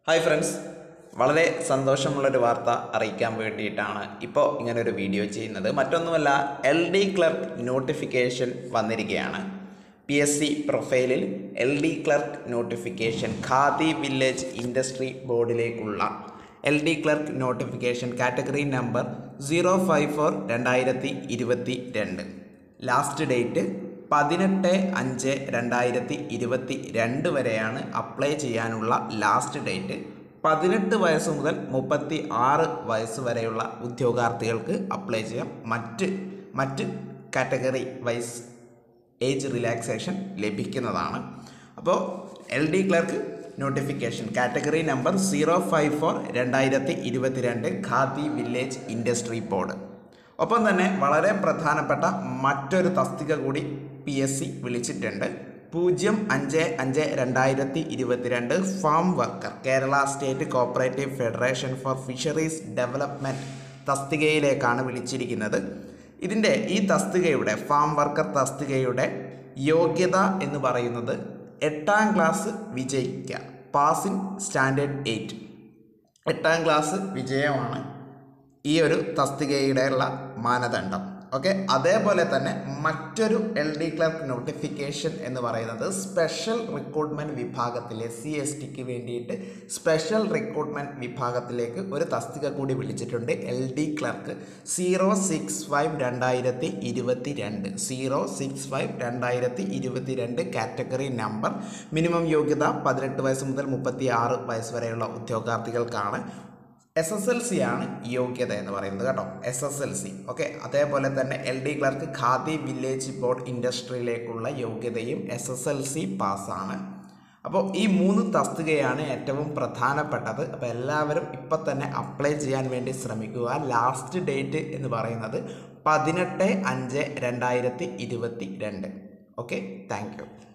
hi friends വളരെ സന്തോഷമുള്ളൊരു വാർത്ത അറിയിക്കാൻ വേണ്ടിയിട്ടാണ് ഇപ്പോൾ ഇങ്ങനൊരു വീഡിയോ ചെയ്യുന്നത് മറ്റൊന്നുമല്ല എൽ ഡി ക്ലർക്ക് നോട്ടിഫിക്കേഷൻ വന്നിരിക്കുകയാണ് പി എസ് സി പ്രൊഫൈലിൽ L D clerk notification Khadi village industry ബോർഡിലേക്കുള്ള L D clerk notification category number zero five four രണ്ടായിരത്തി ഇരുപത്തി രണ്ട് ലാസ്റ്റ് ഡേറ്റ് പതിനെട്ട് അഞ്ച് രണ്ടായിരത്തി ഇരുപത്തി രണ്ട് വരെയാണ് അപ്ലൈ ചെയ്യാനുള്ള ലാസ്റ്റ് ഡേറ്റ് പതിനെട്ട് വയസ്സ് മുതൽ മുപ്പത്തി ആറ് വയസ്സ് വരെയുള്ള ഉദ്യോഗാർത്ഥികൾക്ക് അപ്ലൈ ചെയ്യാം മറ്റ് മറ്റ് കാറ്റഗറി വൈസ് ഏജ് റിലാക്സേഷൻ ലഭിക്കുന്നതാണ് അപ്പോൾ L D clerk notification category number zero five four രണ്ടായിരത്തി ഇരുപത്തിരണ്ട് ഖാദി വില്ലേജ് ഇൻഡസ്ട്രി ബോർഡ് ഒപ്പം തന്നെ വളരെ പ്രധാനപ്പെട്ട മറ്റൊരു തസ്തിക കൂടി പി എസ് സി വിളിച്ചിട്ടുണ്ട് പൂജ്യം അഞ്ച് അഞ്ച് രണ്ടായിരത്തി ഇരുപത്തിരണ്ട് farm worker Kerala state cooperative federation for fisheries development തസ്തികയിലേക്കാണ് വിളിച്ചിരിക്കുന്നത് ഇതിൻ്റെ ഈ തസ്തികയുടെ ഫാം വർക്കർ തസ്തികയുടെ യോഗ്യത എന്ന് പറയുന്നത് എട്ടാം ക്ലാസ് വിജയിക്കുക പാസിംഗ് സ്റ്റാൻഡേർഡ് എയ്റ്റ് എട്ടാം ക്ലാസ് വിജയമാണ് ഈ ഒരു തസ്തികയുടെയുള്ള മാനദണ്ഡം ഓക്കെ അതേപോലെ തന്നെ മറ്റൊരു എൽ ഡി ക്ലർക്ക് നോട്ടിഫിക്കേഷൻ എന്ന് പറയുന്നത് സ്പെഷ്യൽ റിക്രൂട്ട്മെൻറ്റ് വിഭാഗത്തിലെ സി എസ് ടിക്ക് വേണ്ടിയിട്ട് സ്പെഷ്യൽ റിക്രൂട്ട്മെൻറ്റ് വിഭാഗത്തിലേക്ക് ഒരു തസ്തിക കൂടി വിളിച്ചിട്ടുണ്ട് L D clerk zero six five രണ്ടായിരത്തി ഇരുപത്തി രണ്ട് സീറോ സിക്സ് ഫൈവ് രണ്ടായിരത്തി ഇരുപത്തി രണ്ട് കാറ്റഗറി നമ്പർ മിനിമം യോഗ്യത പതിനെട്ട് വയസ്സ് മുതൽ മുപ്പത്തി ആറ് വയസ്സ് വരെയുള്ള ഉദ്യോഗാർത്ഥികൾക്കാണ് എസ് എസ് എൽ സി ആണ് യോഗ്യത എന്ന് പറയുന്നത് കേട്ടോ S S L C okay അതേപോലെ തന്നെ L D clerk Khadi village board ഇൻഡസ്ട്രിയിലേക്കുള്ള യോഗ്യതയും എസ് എസ് എൽ സി പാസ്സാണ് അപ്പോൾ ഈ മൂന്ന് തസ്തികയാണ് ഏറ്റവും പ്രധാനപ്പെട്ടത് അപ്പോൾ എല്ലാവരും ഇപ്പം തന്നെ അപ്ലൈ ചെയ്യാൻ വേണ്ടി ശ്രമിക്കുക ലാസ്റ്റ് ഡേറ്റ് എന്ന് പറയുന്നത് പതിനെട്ട് അഞ്ച് രണ്ടായിരത്തി ഇരുപത്തി രണ്ട് ഓക്കെ താങ്ക് യു